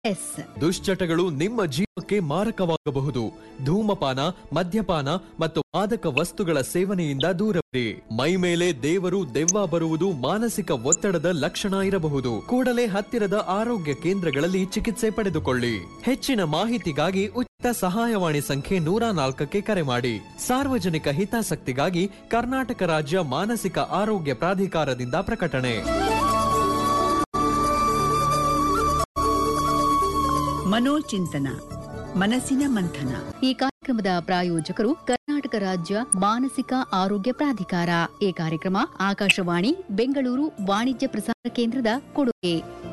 S ದುಶ್ಚಟಗಳು ನಿಮ್ಮ ಜೀವಕ್ಕೆ ಮಾರಕವಾಗಬಹುದು ಧೂಮಪಾನ ಮದ್ಯಪಾನ ಮತ್ತು ಮಾದಕ ವಸ್ತುಗಳ ಸೇವನೆಯಿಂದ ದೂರವಿರಿ ಮೈ ಮೇಲೆ ದೇವರು ದೆವ್ವ ಬರುವುದು ಮಾನಸಿಕ ಒತ್ತಡದ ಲಕ್ಷಣ ಇರಬಹುದು ಕೂಡಲೇ ಹತ್ತಿರದ ಆರೋಗ್ಯ ಕೇಂದ್ರಗಳಲ್ಲಿ ಚಿಕಿತ್ಸೆ ಪಡೆದುಕೊಳ್ಳಿ ಹೆಚ್ಚಿನ ಮಾಹಿತಿಗಾಗಿ ಉಚಿತ ಸಹಾಯವಾಣಿ ಸಂಖ್ಯೆ ನೂರ ನಾಲ್ಕಕ್ಕೆ ಕರೆ ಮಾಡಿ ಸಾರ್ವಜನಿಕ ಹಿತಾಸಕ್ತಿಗಾಗಿ ಕರ್ನಾಟಕ ರಾಜ್ಯ ಮಾನಸಿಕ ಆರೋಗ್ಯ ಪ್ರಾಧಿಕಾರದಿಂದ ಪ್ರಕಟಣೆ ಮನೋಚಿಂತನ ಮನಸ್ಸಿನ ಮಂಥನ ಈ ಕಾರ್ಯಕ್ರಮದ ಪ್ರಾಯೋಜಕರು ಕರ್ನಾಟಕ ರಾಜ್ಯ ಮಾನಸಿಕ ಆರೋಗ್ಯ ಪ್ರಾಧಿಕಾರ ಈ ಕಾರ್ಯಕ್ರಮ ಆಕಾಶವಾಣಿ ಬೆಂಗಳೂರು ವಾಣಿಜ್ಯ ಪ್ರಸಾರ ಕೇಂದ್ರದ ಕೊಡುಗೆ